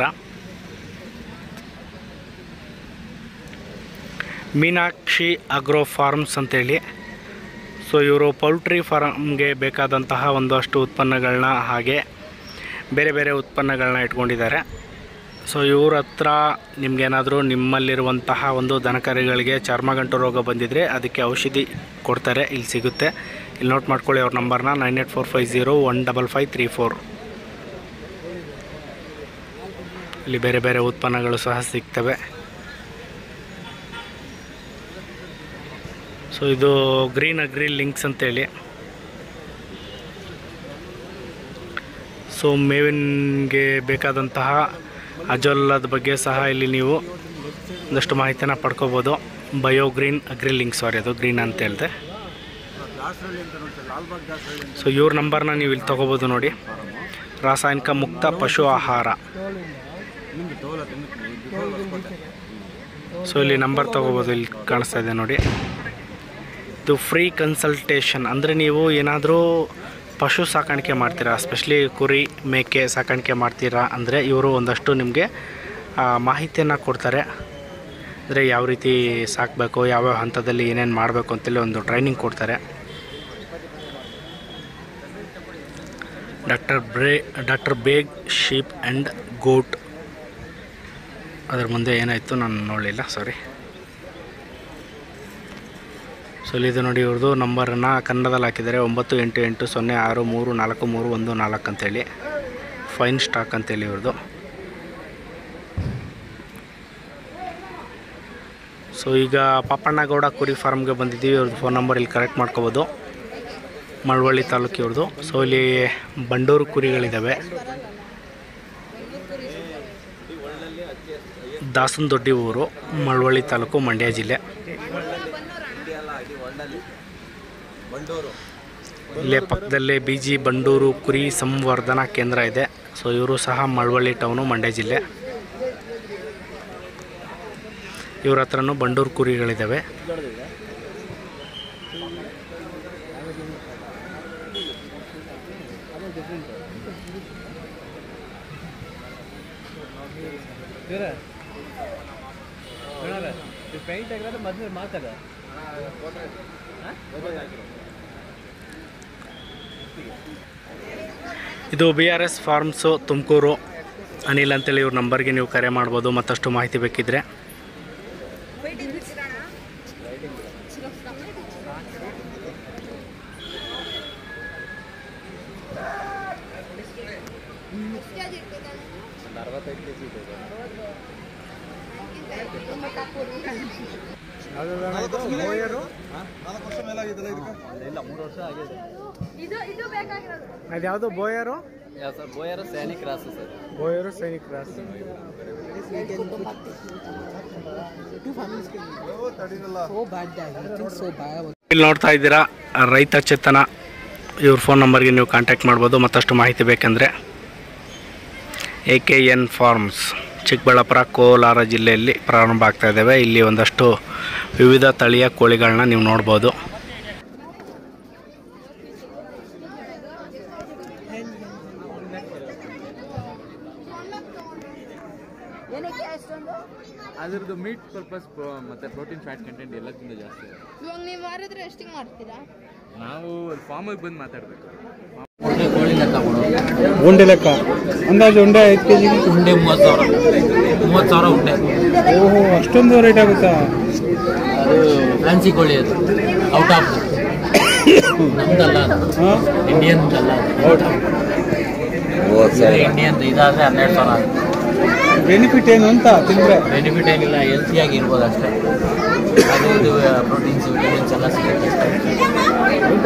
ಮೀನಾಕ್ಷಿ ಅಗ್ರೋ ಫಾರ್ಮ್ಸ್ ಅಂತೇಳಿ ಸೊ ಇವರು ಪೌಲ್ಟ್ರಿ ಫಾರ್ಮ್ಗೆ ಬೇಕಾದಂತಹ ಒಂದಷ್ಟು ಉತ್ಪನ್ನಗಳನ್ನ ಹಾಗೆ ಬೇರೆ ಬೇರೆ ಉತ್ಪನ್ನಗಳನ್ನ ಇಟ್ಕೊಂಡಿದ್ದಾರೆ ಸೊ ಇವ್ರ ಹತ್ರ ನಿಮ್ಗೇನಾದರೂ ನಿಮ್ಮಲ್ಲಿರುವಂತಹ ಒಂದು ದನಕರುಗಳಿಗೆ ಚರ್ಮಗಂಟು ರೋಗ ಬಂದಿದ್ದರೆ ಅದಕ್ಕೆ ಔಷಧಿ ಕೊಡ್ತಾರೆ ಇಲ್ಲಿ ಸಿಗುತ್ತೆ ಇಲ್ಲಿ ನೋಟ್ ಮಾಡ್ಕೊಳ್ಳಿ ಅವ್ರ ನಂಬರ್ನ nine eight four five zero one double five three four ಇಲ್ಲಿ ಬೇರೆ ಬೇರೆ ಉತ್ಪನ್ನಗಳು ಸಹ ಸಿಗ್ತವೆ ಸೊ ಇದು ಗ್ರೀನ್ ಅಗ್ರಿ ಲಿಂಕ್ಸ್ ಅಂತೇಳಿ ಸೊ ಮೇವಿನ್ಗೆ ಬೇಕಾದಂತಹ ಅಜೋಲದ ಬಗ್ಗೆ ಸಹ ಇಲ್ಲಿ ನೀವು ಒಂದಷ್ಟು ಮಾಹಿತಿನ ಪಡ್ಕೋಬೋದು bio green agri link sorry ಅದು ಗ್ರೀನ್ ಅಂತ ಹೇಳಿದೆ ಸೊ ಇವ್ರ ನಂಬರ್ನ ನೀವು ಇಲ್ಲಿ ತೊಗೋಬೋದು ನೋಡಿ ರಾಸಾಯನಿಕ ಮುಕ್ತ ಪಶು ಆಹಾರ ಸೊ ಇಲ್ಲಿ ನಂಬರ್ ತೊಗೋಬೋದು ಇಲ್ಲಿ ಕಾಣಿಸ್ತಾ ಇದೆ ನೋಡಿ ಇದು ಫ್ರೀ ಕನ್ಸಲ್ಟೇಷನ್ ಅಂದರೆ ನೀವು ಏನಾದರೂ ಪಶು ಸಾಕಾಣಿಕೆ ಮಾಡ್ತೀರಾ ಸ್ಪೆಷಲಿ ಕುರಿ ಮೇಕೆ ಸಾಕಾಣಿಕೆ ಮಾಡ್ತೀರಾ ಅಂದರೆ ಇವರು ಒಂದಷ್ಟು ನಿಮಗೆ ಮಾಹಿತಿಯನ್ನು ಕೊಡ್ತಾರೆ ಅಂದರೆ ಯಾವ ರೀತಿ ಸಾಕಬೇಕು ಯಾವ್ಯಾವ ಹಂತದಲ್ಲಿ ಏನೇನು ಮಾಡಬೇಕು ಅಂತೇಳಿ ಒಂದು ಟ್ರೈನಿಂಗ್ ಕೊಡ್ತಾರೆ ಡಾಕ್ಟರ್ ಬ್ರೇ doctor Baig sheep and goat ಅದ್ರ ಮುಂದೆ ಏನಾಯಿತು ನಾನು ನೋಡಲಿಲ್ಲ ಸಾರಿ ಸೊ ಇಲ್ಲಿದೆ ನೋಡಿ ಇವ್ರದ್ದು ನಂಬರನ್ನು ಕನ್ನಡದಲ್ಲಿ ಹಾಕಿದ್ದಾರೆ ಒಂಬತ್ತು ಎಂಟು ಎಂಟು ಸೊನ್ನೆ ಆರು ಮೂರು ನಾಲ್ಕು ಮೂರು ಒಂದು ನಾಲ್ಕು ಅಂತೇಳಿ ಫೈನ್ ಸ್ಟಾಕ್ ಅಂತೇಳಿ ಇವ್ರದ್ದು ಸೊ ಈಗ ಪಾಪಣ್ಣಗೌಡ ಕುರಿ ಫಾರ್ಮ್ಗೆ ಬಂದಿದ್ದೀವಿ ಇವ್ರದ್ದು ಫೋನ್ ನಂಬರ್ ಇಲ್ಲಿ ಕರೆಕ್ಟ್ ಮಾಡ್ಕೋಬೋದು ಮಳವಳ್ಳಿ ತಾಲೂಕು ಇವ್ರದ್ದು ಸೊ ಇಲ್ಲಿ ಬಂಡೂರು ಕುರಿಗಳಿದ್ದಾವೆ ದಾಸನದೊಡ್ಡಿ ಊರು ಮಳವಳ್ಳಿ ತಾಲೂಕು ಮಂಡ್ಯ ಜಿಲ್ಲೆ ಇಲ್ಲೇ ಪಕ್ಕದಲ್ಲೇ ಬಿ ಜಿ ಬಂಡೂರು ಕುರಿ ಸಂವರ್ಧನಾ ಕೇಂದ್ರ ಇದೆ ಸೊ ಇವರು ಸಹ ಮಳವಳ್ಳಿ ಟೌನು ಮಂಡ್ಯ ಜಿಲ್ಲೆ ಇವ್ರ ಹತ್ರನೂ ಬಂಡೂರು ಕುರಿಗಳಿದ್ದಾವೆ ಪೇಂಟ್ ಆಗಿರೋದು ಮೊದಲು ಮಾತಾಡ ಇದು B R S farms Tumakuru Anil ಅಂತೇಳಿ ಇವ್ರ ನಂಬರ್ಗೆ ನೀವು ಕರೆ ಮಾಡ್ಬೋದು ಮತ್ತಷ್ಟು ಮಾಹಿತಿ ಬೇಕಿದ್ರೆ ಇಲ್ಲ ಮೂರು ವರ್ಷ ಆಗಿದೆ ಇದು ಇದು ಬೇಕಾಗಿರೋದು ಅದ್ಯಾವುದು ಬೋಯರು ಯಾವ ಸರ್ ಬೋಯರ್ ಸೈನಿಕ್ ರಾಸು ಸರ್ ಬೋಯರು ಸೈನಿಕ್ ರಾಸ್ ಇಲ್ಲಿ ನೋಡ್ತಾ ಇದ್ದೀರಾ ರೈತ ಚೇತನ ಇವ್ರ ಫೋನ್ ನಂಬರ್ಗೆ ನೀವು ಕಾಂಟ್ಯಾಕ್ಟ್ ಮಾಡ್ಬೋದು ಮತ್ತಷ್ಟು ಮಾಹಿತಿ ಬೇಕೆಂದರೆ A K N farms Chikkaballapura Kolar ಜಿಲ್ಲೆಯಲ್ಲಿ ಪ್ರಾರಂಭ ಆಗ್ತಾ ಇದ್ದಾವೆ ಇಲ್ಲಿ ಒಂದಷ್ಟು ವಿವಿಧ ತಳಿಯ ಕೋಳಿಗಳನ್ನ ನೀವು ನೋಡ್ಬೋದು ಏನಕ್ಕೆ ಅಷ್ಟೊಂದು ಅದ್ರದ್ದು ಮೀಟ್ ಪರ್ಪಸ್ ಮತ್ತೆ ಪ್ರೋಟೀನ್ ಫ್ಯಾಟ್ ಕಂಟೆಂಟ್ ಎಲ್ಲಕ್ಕಿಂತ ಜಾಸ್ತಿ ಇದೆ ಇವಾಗ ನೀವು ಮಾರಿದ್ರೆ ಎಷ್ಟಿಗೆ ಮಾಡ್ತೀರಾ ನಾವು ಫಾರ್ಮಿಗೆ ಬಂದು ಮಾತಾಡಬೇಕು ಉಂಡೆ ಲೆಕ್ಕ ಅಂದಾಜು ಉಂಡೆ ಐದು ಕೆ ಜಿಗೆ ಉಂಡೆ ಮೂವತ್ತು ಸಾವಿರ ಮೂವತ್ತು ಸಾವಿರ ಉಂಡೆ ಓಹೋ ಅಷ್ಟೊಂದು ರೇಟ್ ಆಗುತ್ತಾ ಅದು ಫ್ಯಾನ್ಸಿ ಕೋಳಿ ಅದು ಔಟ್ ಆಫ್ ನಮ್ದಲ್ಲ ಅದು ಹಾಂ ಇಂಡಿಯನ್ ಅಲ್ಲ ಇಂಡಿಯನ್ ಇದಾದ್ರೆ ಹನ್ನೆರಡು ಸಾವಿರ ಬೆನಿಫಿಟ್ ಏನು ಅಂತ ತಿಂದರೆ ಬೆನಿಫಿಟ್ ಏನಿಲ್ಲ ಹೆಲ್ತಿಯಾಗಿ ಇರ್ಬೋದು ಅಷ್ಟೇ ಅದು ಇದು ಪ್ರೋಟೀನ್ಸ್ ವಿಟಮಿನ್ಸ್ ಎಲ್ಲ ಸಿಗುತ್ತೆ ಅಷ್ಟೇ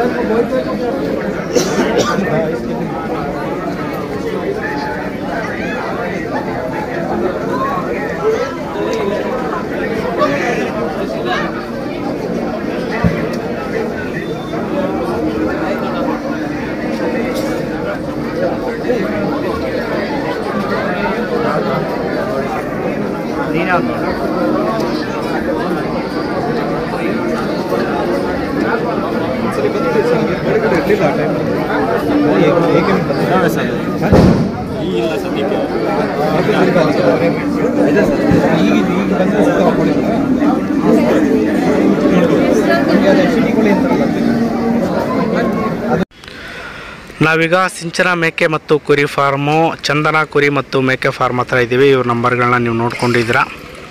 ಇರಲಿಲ್ಲ ಆ ಟೈಮ್ ಹೇಗೆ ಈಗ ಈಗ ಬಂದರೆ ಸಿಗ್ತಾವ ಕೋಳಿಗಳು ನಿಮಗೆ ಅದು ಶಿಟಿ ಕೋಳಿ ಅಂತಾರಲ್ಲ ನಾವೀಗ ಸಿಂಚನ ಮೇಕೆ ಮತ್ತು ಕುರಿ ಫಾರ್ಮು ಚಂದನ ಕುರಿ ಮತ್ತು ಮೇಕೆ ಫಾರ್ಮ್ ಹತ್ರ ಇದ್ದೀವಿ ಇವ್ರ ನಂಬರ್ಗಳನ್ನ ನೀವು ನೋಡ್ಕೊಂಡಿದ್ದೀರಾ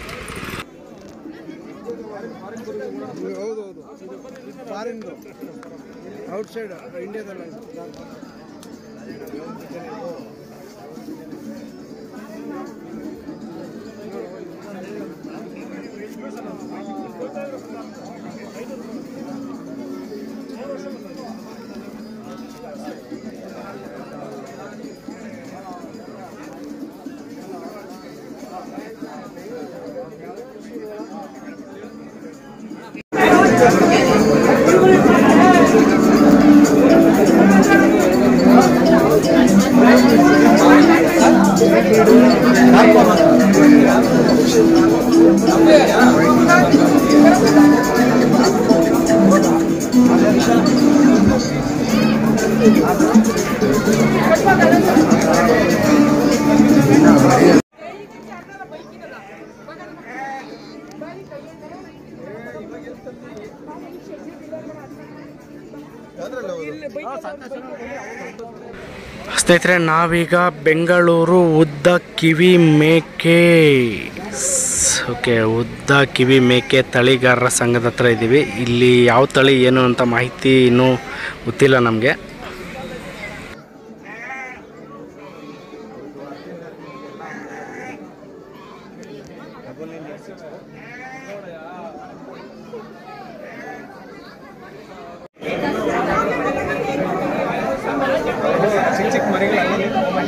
ಫಾರಿನ್ದು ಔಟ್ ಸೈಡ್ ಇಂಡಿಯಾದಲ್ಲ ಸ್ನೇಹಿತರೆ ನಾವೀಗ ಬೆಂಗಳೂರು ಉದ್ದ ಕಿವಿ ಮೇಕೆ ಓಕೆ ಉದ್ದ ಕಿವಿ ಮೇಕೆ ತಳಿಗಾರರ ಸಂಘದ ಹತ್ರ ಇದ್ದೀವಿ ಇಲ್ಲಿ ಯಾವ ತಳಿ ಏನು ಅಂತ ಮಾಹಿತಿ ಇನ್ನೂ ಗೊತ್ತಿಲ್ಲ ನಮಗೆ ಚಿಕ್ಕ ಚಿಕ್ಕ ಮರಿಗಳು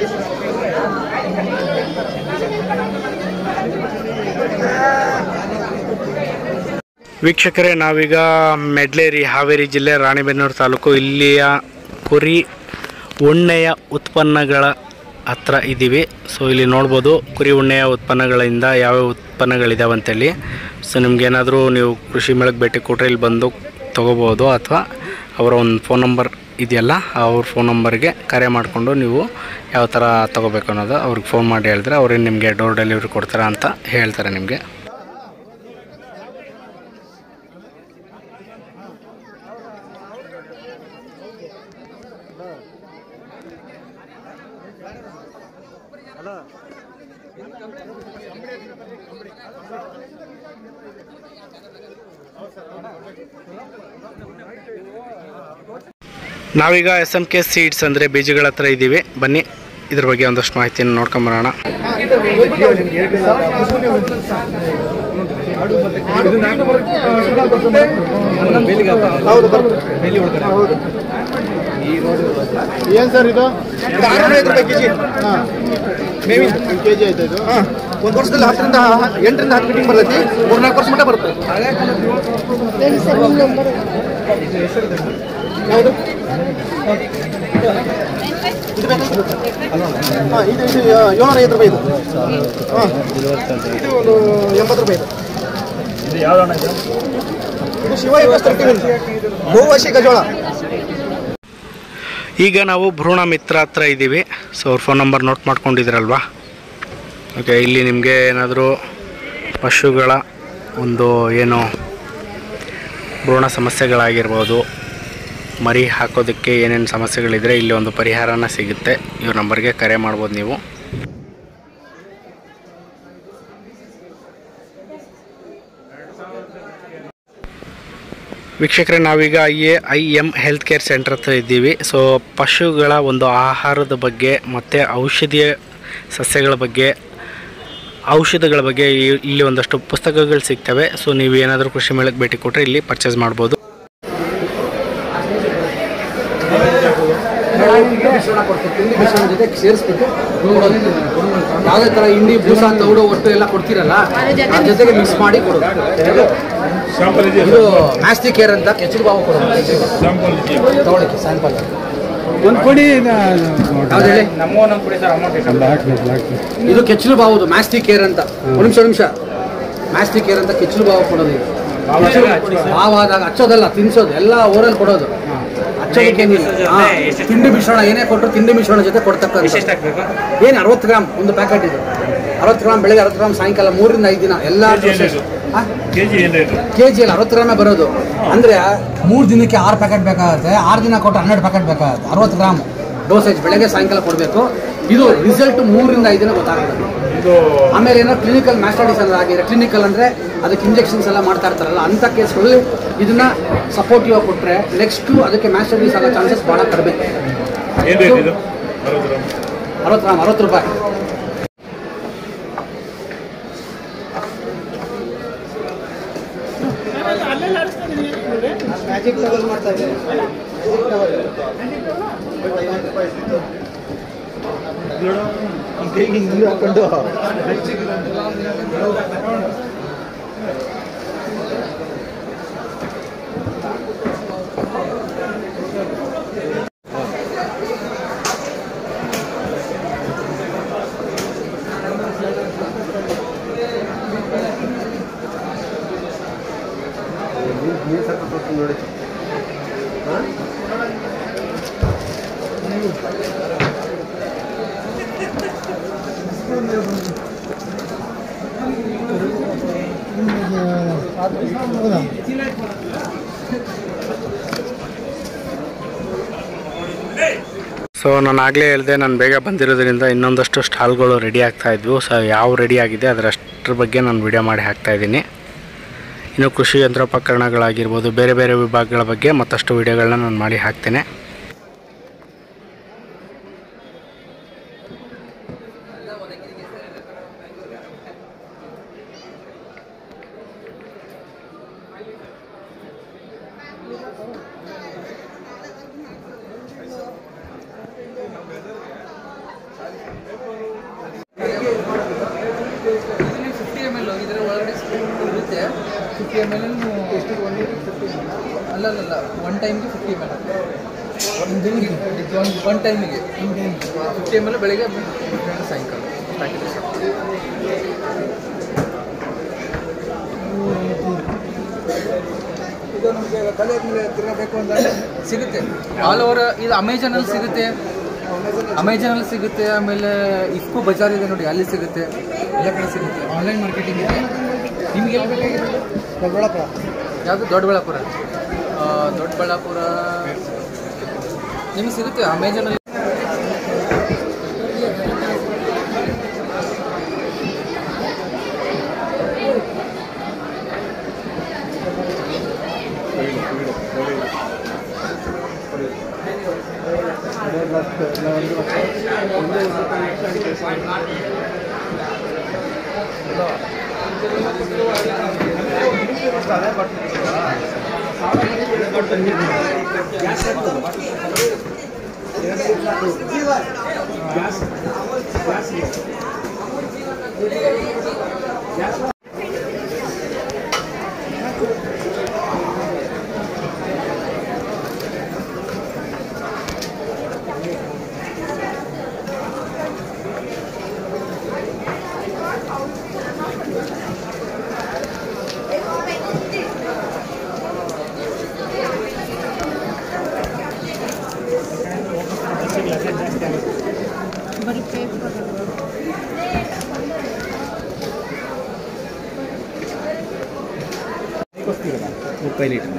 ವೀಕ್ಷಕರೇ ನಾವೀಗ ಮೆಡ್ಲೇರಿ ಹಾವೇರಿ ಜಿಲ್ಲೆ ರಾಣಿಬೆನ್ನೂರು ತಾಲೂಕು ಇಲ್ಲಿಯ ಕುರಿ ಉಣ್ಣೆಯ ಉತ್ಪನ್ನಗಳ ಹತ್ರ ಇದ್ದೀವಿ ಸೊ ಇಲ್ಲಿ ನೋಡ್ಬೋದು ಕುರಿ ಉಣ್ಣೆಯ ಉತ್ಪನ್ನಗಳಿಂದ ಯಾವ್ಯಾವ ಉತ್ಪನ್ನಗಳಿದಾವೆ ಅಂತೇಳಿ ಸೊ ನಿಮ್ಗೇನಾದರೂ ನೀವು ಕೃಷಿ ಮೇಳಕ್ಕೆ ಭೇಟಿ ಕೊಟ್ಟರೆ ಇಲ್ಲಿ ಬಂದು ತೊಗೋಬೋದು ಅಥವಾ ಅವರ ಒಂದು ಫೋನ್ ನಂಬರ್ ಇದೆಯಲ್ಲ ಅವ್ರ ಫೋನ್ ನಂಬರ್ಗೆ ಕರೆ ಮಾಡಿಕೊಂಡು ನೀವು ಯಾವ ಥರ ತೊಗೋಬೇಕು ಅನ್ನೋದು ಅವ್ರಿಗೆ ಫೋನ್ ಮಾಡಿ ಹೇಳಿದ್ರೆ ಅವ್ರೇನು ನಿಮಗೆ ಡೋರ್ ಡೆಲಿವರಿ ಕೊಡ್ತಾರೆ ಅಂತ ಹೇಳ್ತಾರೆ ನಿಮಗೆ ನಾವೀಗ ಎಸ್ ಎಮ್ ಕೆ ಸೀಡ್ಸ್ ಅಂದರೆ ಬೀಜಗಳ ಹತ್ರ ಇದ್ದೀವಿ ಬನ್ನಿ ಇದ್ರ ಬಗ್ಗೆ ಒಂದಷ್ಟು ಮಾಹಿತಿಯನ್ನು ನೋಡ್ಕೊಂಬರೋಣ ಏನ್ ಸರ್ ಇದು ಆರುನೂರ ರೂಪಾಯಿ ಕೆಜಿ ಮೇವಿನ ಕೆ ಜಿ ಆಯ್ತಾ ಇದು ಒಂದು ವರ್ಷದಲ್ಲಿ ಹತ್ತರಿಂದ ಎಂಟರಿಂದ ಹತ್ತು ಮೀಟಿಂಗ್ ಬರ್ತೈತಿ ಮೂರ್ನಾಲ್ಕು ವರ್ಷ ಮಟ್ಟ ಬರುತ್ತೆ ಯಾವುದು ಇದು ಬೇಕಾ? ಹಾಂ ಇದು ಇದು ಏಳ್ನೂರ ಐವತ್ತು ರೂಪಾಯಿ ಇದು ಹಾಂ ಇದು ಒಂದು ಎಂಬತ್ತು ರೂಪಾಯಿ ಇದು ಇದು ಶಿವ ಬಹುವಾರ್ಷಿಕ ಜೋಳ ಈಗ ನಾವು ಭ್ರೂಣ ಮಿತ್ರ ಹತ್ರ ಇದ್ದೀವಿ ಸೊ ಅವ್ರ ಫೋನ್ ನಂಬರ್ ನೋಟ್ ಮಾಡ್ಕೊಂಡಿದ್ದೀರಲ್ವಾ ಓಕೆ ಇಲ್ಲಿ ನಿಮಗೆ ಏನಾದರೂ ಪಶುಗಳ ಒಂದು ಏನು ಭ್ರೂಣ ಸಮಸ್ಯೆಗಳಾಗಿರ್ಬೋದು ಮರಿ ಹಾಕೋದಕ್ಕೆ ಏನೇನು ಸಮಸ್ಯೆಗಳಿದ್ರೆ ಇಲ್ಲಿ ಒಂದು ಪರಿಹಾರನ ಸಿಗುತ್ತೆ ಇವ್ರ ನಂಬರ್ಗೆ ಕರೆ ಮಾಡ್ಬೋದು ನೀವು ವೀಕ್ಷಕರೇ ನಾವೀಗ I A I M health care centre ಹತ್ರ ಇದ್ದೀವಿ ಸೊ ಪಶುಗಳ ಒಂದು ಆಹಾರದ ಬಗ್ಗೆ ಮತ್ತು ಔಷಧಿಯ ಸಸ್ಯಗಳ ಬಗ್ಗೆ ಔಷಧಗಳ ಬಗ್ಗೆ ಈ- ಇಲ್ಲಿ ಒಂದಷ್ಟು ಪುಸ್ತಕಗಳು ಸಿಗ್ತವೆ ಸೊ ನೀವು ಏನಾದರೂ ಕೃಷಿ ಮೇಳಕ್ಕೆ ಭೇಟಿ ಕೊಟ್ಟರೆ ಇಲ್ಲಿ ಪರ್ಚೇಸ್ ಮಾಡ್ಬೋದು ಮಿಶ್ರಣ ಕೊಡ್ತೀವಿ ತಿಂಡಿ ಮಿಶ್ರಣ ಜೊತೆ ಸೇರಿಸ್ಬಿಟ್ಟು ನೋಡೋದು ಯಾವುದೇ ಥರ ಹಿಂಡಿ ಬೂಸ ತೌಡು ಒಟ್ಟು ಎಲ್ಲ ಕೊಡ್ತೀರಲ್ಲ ಅದ್ರ ಜೊತೆಗೆ ಮಿಕ್ಸ್ ಮಾಡಿ ಕೊಡೋದು ಇದು ಮ್ಯಾಸ್ಟಿ ಕೇರ್ ಅಂತ ಕೆಚ್ಚಲು ಬಾವು ಕೊಡೋದು ತಗೊಳ್ಳಿಕ್ಕೆ ಸ್ಯಾಂಪಲ್ ಒಂದು ಕೊಡಿ ಯಾವ್ದು ಹೇಳಿ ಇದು ಕೆಚ್ಚಲು ಬಾವುದು ಮ್ಯಾಸ್ಟಿ ಕೇರ್ ಅಂತ ಒಂದು ನಿಮಿಷ ನಿಮಿಷ ಮ್ಯಾಸ್ಟಿ ಕೇರ್ ಅಂತ ಕೆಚ್ಚಲು ಬಾವು ಕೊಡೋದು ಇದು ಬಾವಾದಾಗ ಹಚ್ಚೋದಲ್ಲ ತಿನ್ಸೋದು ಎಲ್ಲ ಓರಲ್ಲಿ ಕೊಡೋದು ಹಚ್ಚೋದಕ್ಕೇನಿಲ್ಲ ಹಾ, ತಿಂಡಿ ಮಿಶ್ರಣ ಏನೇ ಕೊಟ್ಟರು ತಿಂಡಿ ಮಿಶ್ರಣ ಜೊತೆ ಕೊಡ್ತಕ್ಕಂಥ ಏನು ಅರವತ್ತು ಗ್ರಾಮ್ ಒಂದು ಪ್ಯಾಕೆಟ್ ಇದು ಅರವತ್ತು ಗ್ರಾಮ್ ಬೆಳಗ್ಗೆ ಅರವತ್ತು ಗ್ರಾಮ್ ಸಾಯಂಕಾಲ ಮೂರರಿಂದ ಐದು ದಿನ ಎಲ್ಲ ಕೆ ಜಿ ಅಲ್ಲ ಅರವತ್ತು ಗ್ರಾಮೇ ಬರೋದು ಅಂದ್ರೆ ಮೂರು ದಿನಕ್ಕೆ ಆರು ಪ್ಯಾಕೆಟ್ ಬೇಕಾಗುತ್ತೆ ಆರು ದಿನ ಕೊಟ್ಟು ಹನ್ನೆರಡು ಪ್ಯಾಕೆಟ್ ಬೇಕಾಗುತ್ತೆ ಅರವತ್ತು ಗ್ರಾಮ್ ಡೋಸೇಜ್ ಬೆಳಗ್ಗೆ ಸಾಯಂಕಾಲ ಕೊಡಬೇಕು ಇದು ರಿಸಲ್ಟ್ ಮೂರರಿಂದ ಐದು ದಿನ ಗೊತ್ತಾಗುತ್ತೆ ಆಮೇಲೆ ಏನೋ ಕ್ಲಿನಿಕಲ್ ಮ್ಯಾಸ್ಟಡೀಸ್ ಎಲ್ಲ ಆಗಿದೆ ಕ್ಲಿನಿಕಲ್ ಅಂದ್ರೆ ಅದಕ್ಕೆ ಇಂಜೆಕ್ಷನ್ಸ್ ಎಲ್ಲ ಮಾಡ್ತಾ ಇರ್ತಾರಲ್ಲ ಅಂಥ ಕೇಸ್ಗಳಲ್ಲಿ ಇದನ್ನ ಸಪೋರ್ಟಿವ್ ಆಗಿ ಕೊಟ್ಟರೆ ನೆಕ್ಸ್ಟ್ ಅದಕ್ಕೆ ಮ್ಯಾಸ್ಟಡೀಸ್ ಆಗೋ ಚಾನ್ಸಸ್ ಭಾಳ ಕಡಿಮೆ ಅರವತ್ತು ಗ್ರಾಮ್ ಅರವತ್ತು ರೂಪಾಯಿ ಮ್ಯಾಜಿಕ್ ಟವಲ್ ಮಾಡ್ತಾ ಇದ್ದಾರೆ ಕೈಗೆ ನೀರು ಹಾಕೊಂಡು ಸೊ ನಾನು ಆಗಲೇ ಹೇಳಿದೆ ನಾನು ಬೇಗ ಬಂದಿರೋದ್ರಿಂದ ಇನ್ನೊಂದಷ್ಟು ಸ್ಟಾಲ್ಗಳು ರೆಡಿ ಆಗ್ತಾ ಇದ್ವು ಸೊ ಯಾವ ರೆಡಿ ಆಗಿದೆ ಅದರಷ್ಟರ ಬಗ್ಗೆ ನಾನು ವಿಡಿಯೋ ಮಾಡಿ ಹಾಕ್ತಾ ಇದ್ದೀನಿ ಇನ್ನು ಕೃಷಿ ಯಂತ್ರೋಪಕರಣಗಳಾಗಿರ್ಬೋದು ಬೇರೆ ಬೇರೆ ವಿಭಾಗಗಳ ಬಗ್ಗೆ ಮತ್ತಷ್ಟು ವಿಡಿಯೋಗಳನ್ನ ನಾನು ಮಾಡಿ ಹಾಕ್ತೇನೆ ಫಿಫ್ಟಿ ಎಮ್ ಎಲ್ ಇದರ ಒಳಗಡೆ ಇರುತ್ತೆ ಫಿಫ್ಟಿ ಎಮ್ ಎಲ್ ಎಷ್ಟು ಒನ್ ಅಲ್ಲ ಅಲ್ಲ ಒನ್ ಟೈಮ್ಗೆ ಫಿಫ್ಟಿ ಎಮ್ ಎಲ್ ಒಂದು ಒನ್ ಟೈಮಿಗೆ ಫಿಫ್ಟಿ ಎಮ್ ಎಲ್ ಬೆಳಿಗ್ಗೆ ಸಾಯಂಕಾಲ ಪ್ಯಾಕೆಟ್ ಇದು ನಮಗೆ ತಲೆ ಮೇಲೆ ತಿರ್ಗಬೇಕು ಅಂದ್ರೆ ಸಿಗುತ್ತೆ ಆಲ್ ಓವರ್ ಇದು ಅಮೆಜಾನಲ್ಲಿ ಸಿಗುತ್ತೆ ಅಮೆಜಾನಲ್ಲಿ ಸಿಗುತ್ತೆ ಆಮೇಲೆ ಇಫ್ಕೋ ಬಜಾರ್ ಇದೆ ನೋಡಿ ಅಲ್ಲಿ ಸಿಗುತ್ತೆ ಎಲ್ಲ ಕಡೆ ಸಿಗುತ್ತೆ ಆನ್ಲೈನ್ ಮಾರ್ಕೆಟಿಂಗ್ ಇದೆ ನಿಮಗೆ ಎಲ್ಲಿ ಬೇಕಾಗಿದೆ ದೊಡ್ಡಬಳ್ಳಾಪುರ ಯಾವುದು ದೊಡ್ಡಬಳ್ಳಾಪುರ ಆ, ದೊಡ್ಡಬಳ್ಳಾಪುರ ನಿಮಗೆ ಸಿಗುತ್ತೆ ಅಮೆಜಾನಲ್ಲಿ ముప్పై లీటర్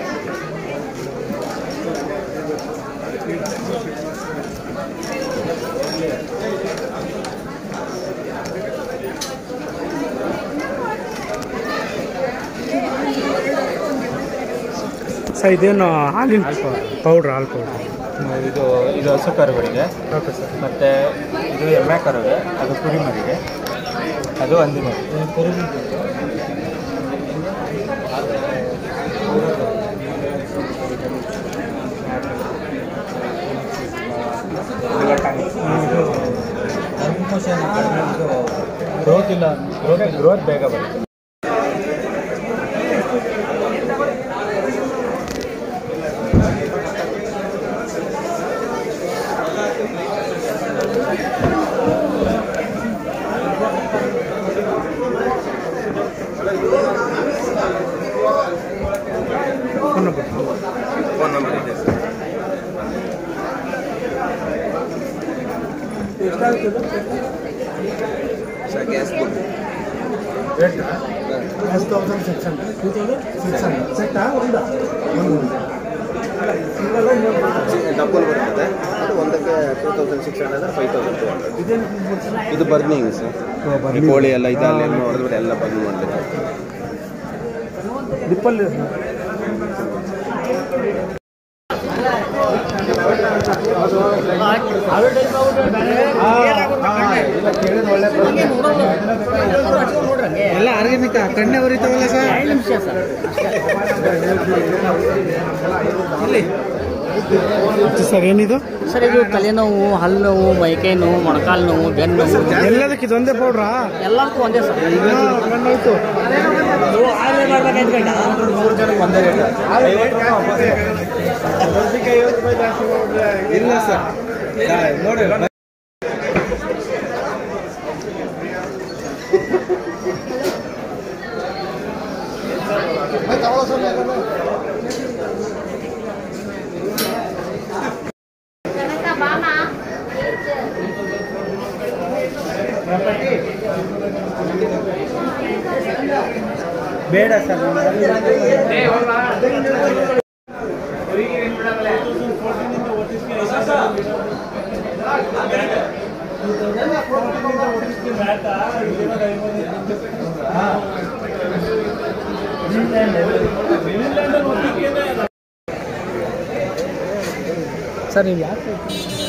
ಸರ್ ಇದೇನು ಹಾಲಿನ ಪೌಡ್ರ್ ಹಾಲು ಪೌಡ್ರ್ ಇದು ಇದು ಹಸು ಕರುಗಳಿಗೆ ಓಕೆ ಸರ್ ಮತ್ತು ಇದು ಎಮ್ಮೆ ಕರುಗೆ ಅದು ಕುರಿ ಮರಿಗೆ ಅದು ಹಂದಿ ಮರಿ ಗ್ರೋತ್ ಇಲ್ಲ ಗ್ರೋತ್ ಗ್ರೋತ್ ಬೇಗ ಬರುತ್ತೆ ಫೋನ್ ನಂಬರ್ ಫೋನ್ ನಂಬರ್ ಇದೆ sir sir gas bill double ಬರ್ತದೆ ಅದು ಒಂದಕ್ಕೆ two thousand six hundred five thousand two hundred ಇದು ಬರ್ನಿಂಗ್ ಸರ್ ಈ ಕೋಳಿ ಎಲ್ಲ ಇದೆ ಅಲ್ಲಿ ಹೊಡೆದ್ಬಿಟ್ಟು ಎಲ್ಲ ಬರ್ನ್ ಮಾಡಬೇಕು ದಿಪ್ಪಲ್ಲಿ ಎಲ್ಲ ಆರ್ಗ್ಯಾನಿಕ್ ಕಣ್ಣೆ ಬರೀತಾವಲ್ಲ ಸರ್ ನಿಮಿಷ ಸರ್ ಏನಿದು ಸರ್ ಇದು ತಲೆನೋವು ಹಲ್ಲು ನೋವು ಮೈಕೈ ನೋವು ಮೊಣಕಾಲು ನೋವು ಬೆನ್ನು ನೋವು ಎಲ್ಲದಕ್ಕೆ ಇದೊಂದೇ ಪೌಡ್ರಾ ಎಲ್ಲದಕ್ಕೂ ಒಂದೇ ಸರ್ ಕಣ್ಣಾಯ್ತು ಇಲ್ಲ ಸರ್ ನೋಡಿ ಬೇಡ ಸರ್ ಸರ್ ನೀವು ಯಾಕೆ